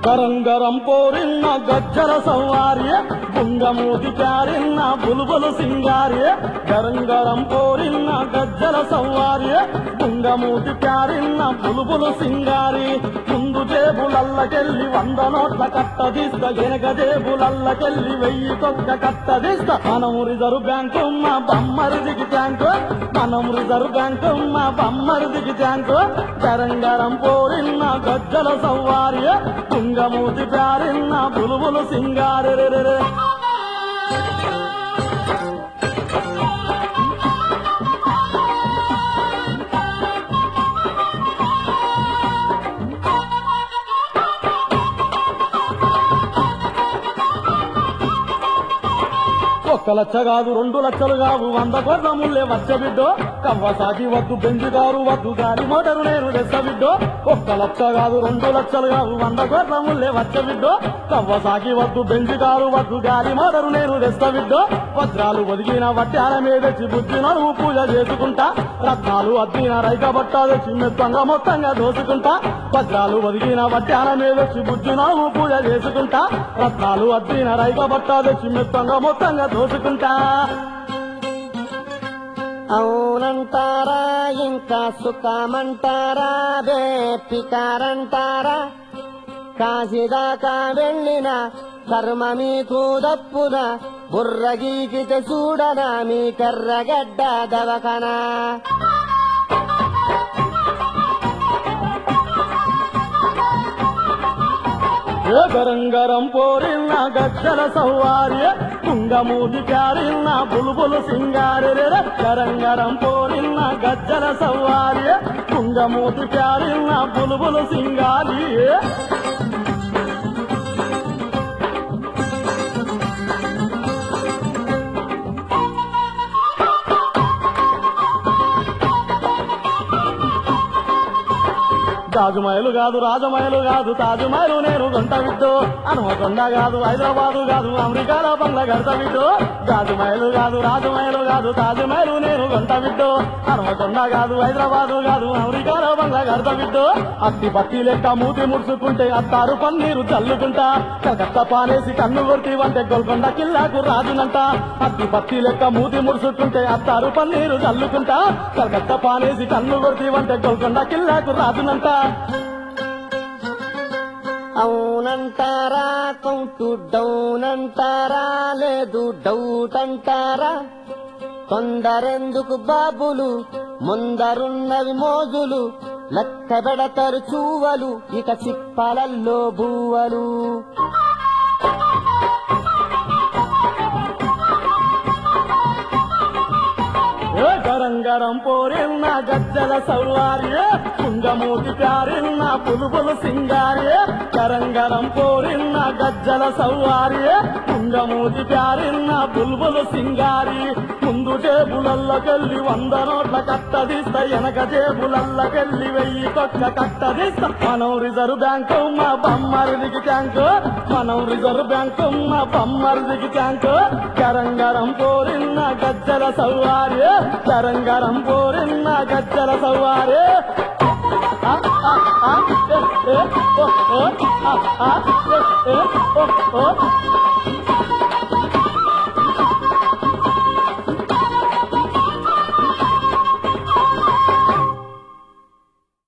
గరం గరం పోరిన్న గజ్జల సౌవార్య బుంగమూతి ప్యారిన్న బులుబులు సింగార్య గరం గరం పోరిన్న గజ్జల సౌవార్య బుంగమూతి ప్యారిన్న బులుబులు సింగారి ముందు జేబులల్లకెళ్ళి వంద నోట్ల కట్టదీస్త వెనక జేబులల్లకెళ్ళి వెయ్యి తొక్క కట్టదీస్త మనం రిజర్వ్ బ్యాంకు మా బమ్మరిదికి ట్యాంకు మనం రిజర్వ్ బ్యాంకు మా బమ్మరిదికి ట్యాంకు గరం గరం పోరిన్న గజ్జల సౌవార్య తుంగమూతి ప్యారిన్న బులుబులు సింగారి ఒక్క లక్ష కాదు రెండు లక్షలు కాదు వంద కోట్ల ముల్లే వచ్చ బిడ్డో కవ్వసాగి వద్దు బెంజి కారు వద్దు గాలి మోటారు నేను తెస్త బిడ్డో ఒక్క లక్ష కాదు రెండు లక్షలు కాదు వంద కోట్ల ముల్లే వచ్చ బిడ్డో కవ్వసాగి వద్దు బెంజి కారు వద్దు గాలి మోటారు నేను తెస్త బిడ్డో వజ్రాలు ఒదిగిన వట్టాల మీద తెచ్చి బుద్ధి నడువు పూజ చేసుకుంటా రత్నాలు అద్దిన రైక బట్ట తెచ్చి మెత్తంగా మొత్తంగా దోసుకుంటా వజ్రాలు ఒదిగిన వట్టాల మీద తెచ్చి బుద్ధి నడువు పూజ చేసుకుంటా రత్నాలు అద్దిన రైక బట్ట తెచ్చి మెత్తంగా మొత్తంగా దోసుకుంటా అవునంటారా ఇంకా సుఖమంటారా బేపికారంటారా కాశీదాకా వెళ్ళిన కర్మ మీకు దప్పున బుర్రగీకితే చూడనా మీ కర్రగడ్డ దవకనా ఏ గరం గరం పోరిన్న గచ్చల సౌవార్య కుంగమూతి ప్యారిన్న బుల్బులు సింగారి గరం గరం పోరిన్న గజ్జల సౌవార్య కుంగమూతి ప్యారిన్న బుల్బులు సింగారి తాజుమహలు కాదు రాజమహలు కాదు తాజుమహలు నేను గంట విడ్డు హనుమకొండ కాదు హైదరాబాదు కాదు అమెరికాలో బంగ్లా గడత విడ్డు తాజుమహలు కాదు రాజమహలు కాదు తాజుమహలు నేను గంట విడ్డు హనుమకొండ కాదు హైదరాబాదు కాదు అమెరికాలో బంగ్లా గడత విడ్డు అత్తి పత్తి లెక్క మూతి ముడుచుకుంటే అత్తారు పన్నీరు చల్లుకుంటా కలకత్తా పానేసి కన్ను కొడితే వంటే గోల్కొండ కిల్లాకు రాజునంట అత్తి పత్తి లెక్క మూతి ముడుచుకుంటే అత్తారు పన్నీరు చల్లుకుంటా కలకత్తా పానేసి కన్ను కొడితే వంటే గోల్కొండ కిల్లాకు రాజునంట అవునంటారా కౌంటు డౌన్ అంటారా లేదు డౌట్ అంటారా తొందరెందుకు బాబులు ముందరున్నవి మోజులు లెక్క పెడతారు చూవలు ఇక చిప్పలల్లో బువ్వలు ఏ గరం గరం పోరిన్న గజ్జల సౌవార్య కుంగమూతి ప్యారిన్న పులుపులు సింగార్య గరం గరం పోరిన్న గజ్జల సౌవార్య కుంగమూతి ప్యారిన్న బుల్బులు సింగారి ముందు జేబులల్లకెళ్ళి వంద నోట్ల కట్టదిస్త వెనక జేబులల్లకెళ్ళి వెయ్యి కొక్క కట్టదిస్త మనం రిజర్వ్ బ్యాంకు మా బమ్మరిదికి ట్యాంకు మనం రిజర్వ్ బ్యాంకు మా బమ్మరిదికి ట్యాంకు గరం గరం పోరిన్న గజ్జల సౌవార్య గరం గరం పోరిన్న గజ్జల సౌవార్య ఆ, ఆ, ఆ, ఏ, ఏ, ఓ, ఓ, ఆ, ఆ, ఏ, ఏ, ఓ, ఓ.